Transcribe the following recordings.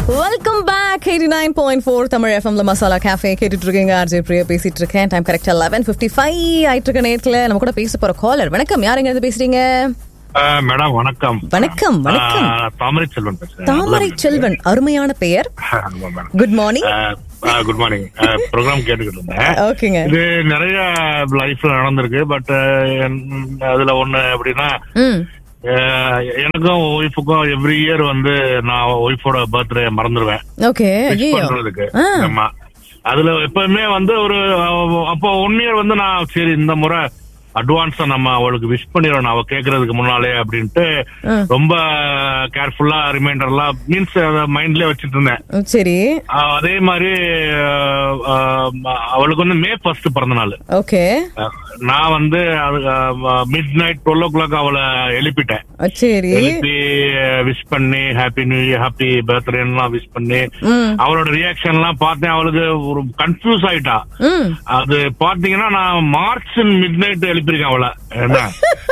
Welcome back eighty nine point four Tamil எஃப்எம்ல masala cafe கேட்டுட்டு இருக்கீங்க ஆர்ஜே பிரியா பேசிட்டு இருக்கேன் டைம் கரெக்டா லெவன் ஃபிஃப்டி ஃபைவ் ஆயிட்டு இருக்க நேரத்துல நம்ம கூட பேச போற காலர் வணக்கம் யாருங்க இருந்து பேசுறீங்க மேடம் வணக்கம் வணக்கம் வணக்கம் ஆ, தாமரை செல்வன் பேசுறேன் தாமரை செல்வன் அருமையான பெயர் ஆமா, மேடம். குட் மார்னிங் ஆ, ஆ, குட் மார்னிங் ப்ரோக்ராம் கேட்டுக்கிட்டு இருந்தேன் ஓகேங்க இது நிறைய லைஃப்ல நடந்திருக்கு பட் அதுல ஒண்ணு எப்படின்னா ம் அஹ், எனக்கும் ஒய்ஃபுக்கும் எவ்ரி இயர் வந்து நான் ஒய்ஃபோட பர்த்டே மறந்துடுவேன் ஓகே Wish ஐயோ பண்றதுக்கு ஆ. ஆமா அதுல எப்பவுமே வந்து ஒரு அஹ், அப்போ ஒன் இயர் வந்து நான் சரி இந்த முறை அட்வான்ஸா நம்ம அவளுக்கு விஷ் பண்ணிடணும் அவ கேக்குறதுக்கு முன்னாலே அப்படின்ட்டு ஆ. ரொம்ப கேர்ஃபுல்லா ரிமைண்டர்லாம் மீன்ஸ் மைண்ட்லயே வச்சிட்டு இருந்தேன் சரி அஹ், அதே மாதிரி அஹ், அஹ், அவளுக்கு வந்து மே ஃபர்ஸ்ட் பிறந்த நாள் ஓகே அஹ், நான் வந்து midnight twelve o'clock அவளை எழுப்பிட்டேன் சரி எழுப்பி விஷ் பண்ணி ஹாப்பி நியூ இயர் ஹாப்பி பர்த்டேலாம் விஷ் பண்ணி ம் அவளோட ரியாக்ஷன் எல்லாம் பார்த்தேன் அவளுக்கு ஒரு கன்ஃபியூஸ் ஆயிட்டா ம் அது பாத்தீங்கன்னா நான் மார்ச் மிட் நைட் எழுப்பியிருக்கேன் அவளை என்ன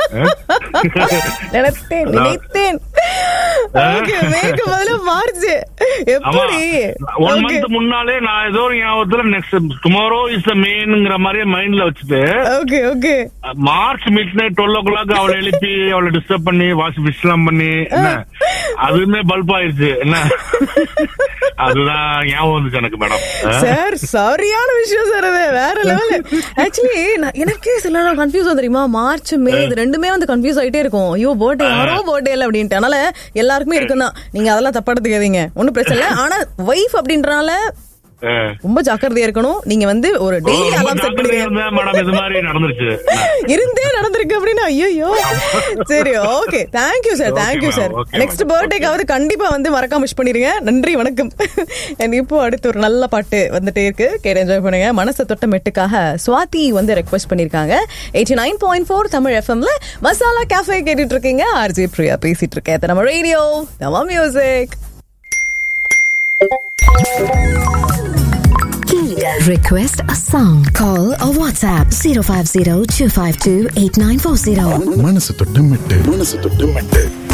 நினைத்தேன் நினைத்தேன் ஓகே மேற்கு பதில மார்ச் ஆமா எப்படி ஒன் Okay. மந்த் முன்னாலே நான் ஏதோ ஒரு ஞாபகத்துல நெக்ஸ்ட் டுமாரோ இஸ் த மெயின்ங்கிற மாதிரியே மைண்ட்ல வச்சுட்டு okay okay March midnight twelve o'clock அவளை எழுப்பி அவளை டிஸ்டர்ப் பண்ணி வாஷ் விஷ்லாம் பண்ணி என்ன அதுவுமே பல்ப் ஆயிருச்சு என்ன அதுதான் ஞாபகம் வந்துச்சு எனக்கு மேடம் சார் சரியான விஷயம் சார் அது வேற லெவல் ஆக்சுவலி எனக்கே சில நேரம் கன்ஃபியூஸ் தெரியுமா மார்ச் மே இது ரெண்டுமே வந்து கன்ஃபியூஸ் ஆயிட்டே இருக்கும் ஐயோ பர்த்டே யாரோ பர்த்டே இல்ல அப்படின்ட்டு அதனால எல்லாருக்குமே இருக்கும் தான் நீங்க அதெல்லாம் தப்பா எடுத்துக்காதீங்க ஒன்னும் பிரச்சனை இல்ல ஆனா ஒய்ஃப் அப்படின்றனால ரொம்ப ஜாக்கிரதையா இருக்கணும் நீங்க வந்து ஒரு டெய்லி அலாம் செட் பண்ணிருங்க மேடம் இது மாதிரி நடந்துருச்சு இருந்தே நடந்திருக்கு அப்படின்னா ஐயோ சரி okay thank you sir Okay, thank you ma'am. Sir Okay, next ma'am. பர்த்டேக்காவது கண்டிப்பா வந்து மறக்காம விஷ் பண்ணிருங்க நன்றி வணக்கம் And இப்போ அடுத்து ஒரு நல்ல பாட்டு வந்துட்டே இருக்கு கேட்டு என்ஜாய் பண்ணுங்க மனசை தொட்ட மெட்டுக்காக சுவாதி வந்து ரெக்வஸ்ட் பண்ணிருக்காங்க eighty nine point four Tamil எஃப்எம்ல மசாலா கேஃபே கேட்டுட்டு இருக்கீங்க ஆர்ஜே பிரியா பேசிட்டு இருக்கேன் இது நம்ம ரேடியோ நம்ம music Request a song. Call or WhatsApp 050 252 8940. மனசு தொட்டு மெட்டு மனசு தொட்டு மெட்டு